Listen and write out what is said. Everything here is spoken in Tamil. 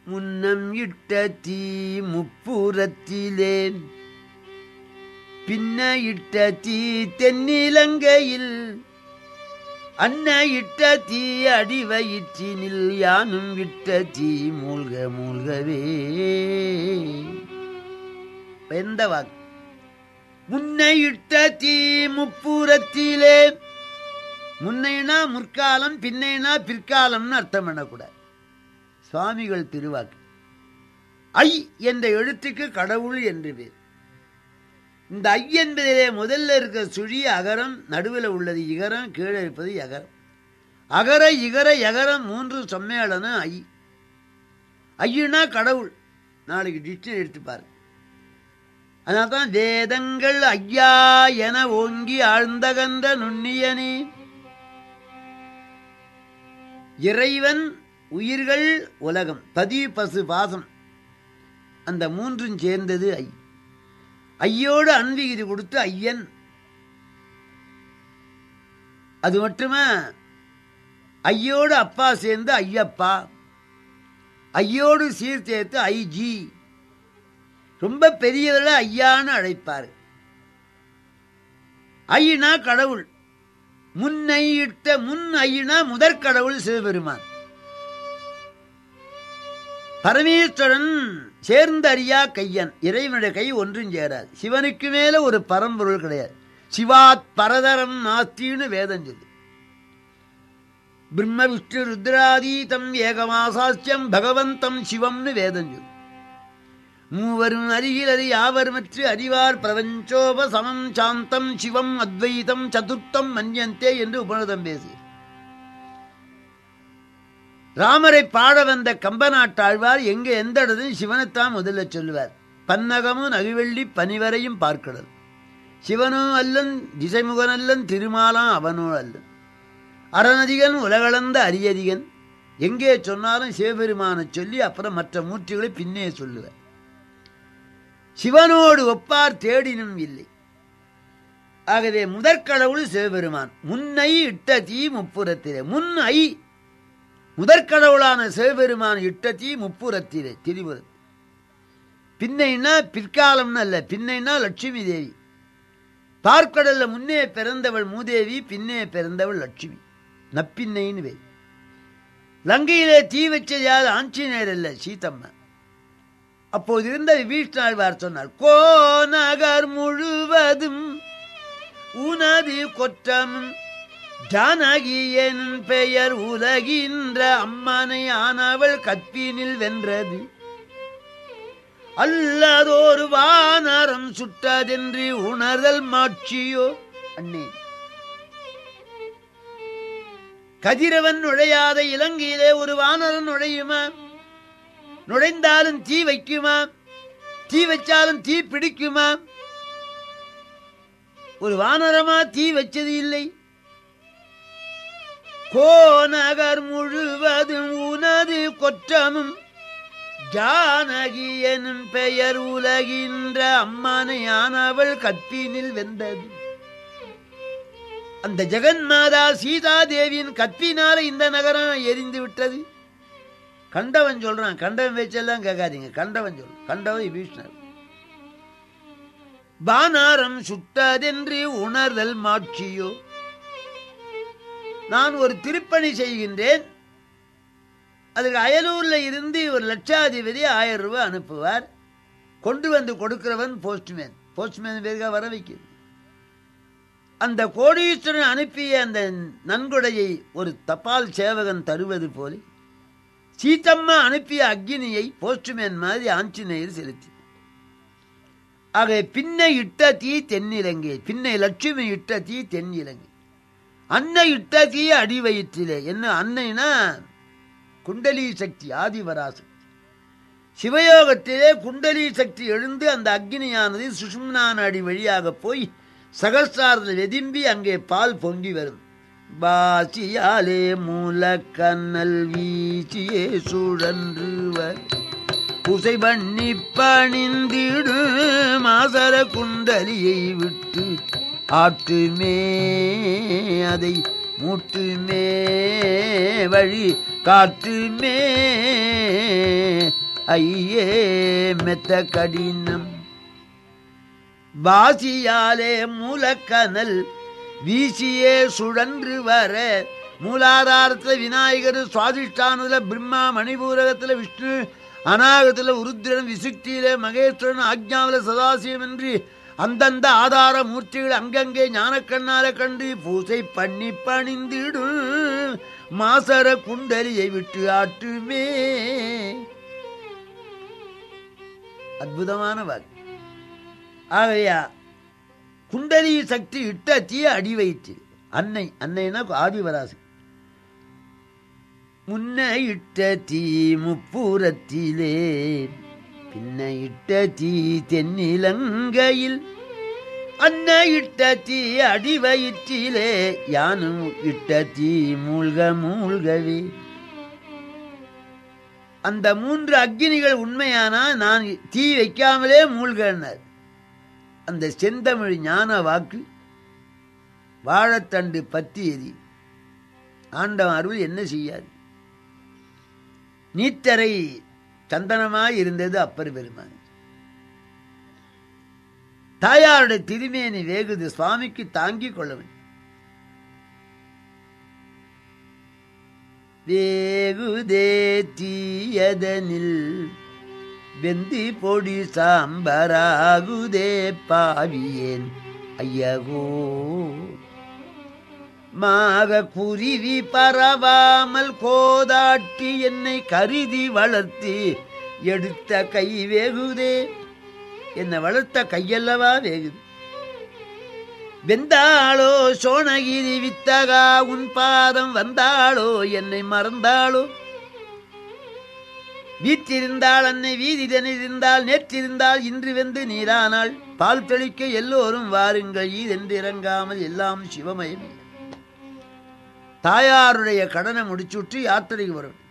முன்னம் இட்ட தீ முப்புறத்திலே பின்ன இட்ட தீ தென்னிலங்கையில் அன்ன இட்ட தீ அடி வயிற்றினில் யானும் விட்ட தீ மூழ்க மூழ்கவே எந்த வாக்கு முன்னை இட்ட தீ முப்புறத்திலே முன்னைனா முற்காலம் பின்னைனா பிற்காலம்னு அர்த்தம் பண்ணக்கூடாது சுவாமிகள் திருவாக்கு ஐ என்ற எழுத்துக்கு கடவுள் என்று பேர் இந்த ஐ என்பதிலே முதல்ல இருக்கிற சுழி அகரம் நடுவில் உள்ளது இகரம் கீழே இருப்பது எகரம் அகர இகர எகரம் மூன்று சம்மேளனம் ஐ ஐயுனா கடவுள் நாளைக்கு டிக்ஷனரி எடுத்து பாருங்க அதனால தான் வேதங்கள் ஐயா என ஓங்கி ஆழ்ந்தகன்ற நுண்ணியனே இறைவன் உயிர்கள் உலகம் பதி பசு பாசம் அந்த மூன்றும் சேர்ந்தது ஐ ஐயோடு அன்பிகிதி கொடுத்து ஐயன் அது மட்டுமா ஐயோடு அப்பா சேர்ந்து ஐயப்பா ஐயோடு சீர் சேர்த்து ஐஜி ரொம்ப பெரியவர்களை ஐயான்னு அழைப்பார் ஐயனா கடவுள் முன்னை இட்ட முன் ஐயனா முதற் கடவுள் சிவபெருமான் பரமேஸ்வரன் சேர்ந்தறியா கையன் இறைவனுடைய கை ஒன்றும் சேராது சிவனுக்கு மேல ஒரு பரம்பொருள் கிடையாது சிவாத் பரதரம் நாஸ்தின்னு வேதம் சொல்லு பிரம்ம விஷ்ணு ருத்ராதீதம் ஏகமாசாஸ்யம் பகவந்தம் சிவம்னு வேதம் சொல்லு மூவரும் அருகில் அறி யாவருமற்று அறிவார் பிரபஞ்சோப சமம் சாந்தம் சிவம் அத்வைதம் சதுர்த்தம் மன்யந்தே என்று உபநிதம் பேசு ராமரை பாட வந்த கம்பநாட்டாழ்வார் எங்க எந்த இடத்தையும் சிவனைத்தான் முதல்ல சொல்லுவார் பன்னகமும் நகுவெள்ளி பனிவரையும் பார்க்கடல் சிவனும் அல்லன் திசைமுகன் அல்லன் திருமாலாம் அவனும் அல்லன் அறநதிகன் உலகளந்த அரியதிகன் எங்கே சொன்னாலும் சிவபெருமானை சொல்லி அப்புறம் மற்ற மூர்த்திகளை பின்னே சொல்லுவார் சிவனோடு ஒப்பார் தேடினும் இல்லை ஆகவே முதற்கடவுள் சிவபெருமான் முன்னை இட்ட தீ முப்புறத்திலே முன் ஐ முதற்கடவுளான சிவபெருமான் இட்ட தீ முப்புறத்திலே திரிபுரம் பின்னைன்னா பிற்காலம்னு அல்ல பின்னைன்னா லட்சுமி தேவி பார்க்கடல்ல முன்னே பிறந்தவள் மூதேவி பின்னே பிறந்தவள் லட்சுமி நப்பின்னைன்னு வே லங்கையிலே தீ வச்சது யார் ஆஞ்சநேயர் அல்ல சீதம்மா அப்போது இருந்த வீழ்நாழ்வார் சொன்னார் கோநகர் முழுவதும் உனது கொற்றமும் ஜானகி எனும் பெயர் உலகின்ற அம்மனை ஆனவள் கற்பினில் வென்றது அல்லதோரு வானரம் சுட்டதென்று உணர்தல் மாட்சியோ அண்ணே கதிரவன் நுழையாத இலங்கையிலே ஒரு வானரம் நுழையுமா நுழைந்தாலும் தீ வைக்குமா தீ வச்சாலும் தீ பிடிக்குமா ஒரு வானரமா தீ வச்சது இல்லை கோநகர் முழுவதும் உனது கொற்றமும் ஜானகி எனும் பெயர் உலகின்ற அம்மானையானவள் கற்பினில் வென்றது அந்த ஜெகன்மாதா சீதா தேவியின் கற்பினால இந்த நகரம் எரிந்து விட்டது கண்டவன் சொல்றான் கண்டவன் பேச்செல்லாம் கேட்காதீங்க கண்டவன் சொல் கண்டவன் வீஷ்ணர் பானாரம் சுட்டதென்று உணர்தல் மாட்சியோ நான் ஒரு திருப்பணி செய்கின்றேன் அதுக்கு அயலூர்ல இருந்து ஒரு லட்சாதிபதி ஆயிரம் ரூபாய் அனுப்புவார் கொண்டு வந்து கொடுக்கிறவன் போஸ்ட்மேன் போஸ்ட்மேன் பேருக்காக வர வைக்கிறது அந்த கோடீஸ்வரன் அனுப்பிய அந்த நன்கொடையை ஒரு தபால் சேவகன் தருவது போல சீத்தம்மா அனுப்பிய அக்னியை போஸ்ட்மேன் மாதிரி ஆஞ்சநேயர் செலுத்தி ஆக பின்னை இட்ட தீ தென்னிலங்கை பின்னை லட்சுமி இட்ட தீ தென்னிலங்கை அன்னை இட்ட தீ அடி வயிற்றிலே என்ன அன்னைனா குண்டலி சக்தி ஆதிவராசக்தி சிவயோகத்திலே குண்டலி சக்தி எழுந்து அந்த அக்னியானது சுஷும்னா நாடி வழியாக போய் சகஸ்தாரத்தில் வெதிம்பி அங்கே பால் பொங்கி வரும் பாசியாலே மூலக்கண்ணல் வீச்சியே சுழன்றுவர் புசை பண்ணி பணிந்திடு மாசர குண்டலியை விட்டு ஆட்டுமே அதை மூட்டுமே வழி காற்றுமே ஐயே மெத்த கடினம் வாசியாலே மூலக்கனல் வீசியே சுழன்று வர மூலாதாரத்துல விநாயகர் சுவாதிஷ்டானத்துல பிரம்மா மணிபூரகத்துல விஷ்ணு அநாகத்துல உருத்திரன் விசுக்தியில மகேஸ்வரன் ஆக்ஞாவில சதாசிவம் என்று அந்தந்த ஆதார மூர்த்திகள் அங்கங்கே ஞானக்கண்ணால கண்டு பூசை பண்ணி பணிந்திடு மாசர குண்டலியை விட்டு ஆட்டுமே அற்புதமான வாக்கு ஆகையா குண்டலி சக்தி இட்ட தீய அடி வயிற்று அன்னை அன்னைனா ஆதிவராசி முன்ன இட்ட தீ முப்புறத்திலே பின்ன இட்ட தீ தென்னிலங்கையில் அன்ன இட்ட தீ அடி வயிற்றிலே யானும் இட்ட தீ மூழ்க மூழ்கவே அந்த மூன்று அக்னிகள் உண்மையானா நான் தீ வைக்காமலே மூழ்கனர் அந்த செந்தமிழ் ஞான வாக்கு வாழைத்தண்டு பத்தி எரி ஆண்டவன் அருள் என்ன செய்யாது நீத்தரை சந்தனமாய் இருந்தது அப்பர் பெருமான் தாயாருடைய திருமேனி வேகுது சுவாமிக்கு தாங்கிக் கொள்ளவன் வேகுதே தீயதனில் வெந்தி பொடி சாம்பராகுதே பாவியேன் ஐயகோ மாக குருவி பரவாமல் கோதாட்டி என்னை கருதி வளர்த்தி எடுத்த கை வேகுதே என்னை வளர்த்த கையல்லவா வேகுது வெந்தாளோ சோனகிரி வித்தகா உன் பாதம் வந்தாளோ என்னை மறந்தாளோ வீற்றிருந்தாள் அன்னை வீதிதனிருந்தால் நேற்றிருந்தால் இன்று வெந்து நீரானாள் பால் தெளிக்க எல்லோரும் வாருங்கள் ஈதென்று இறங்காமல் எல்லாம் சிவமயமே தாயாருடைய கடனை முடிச்சுட்டு யாத்திரைக்கு வரும்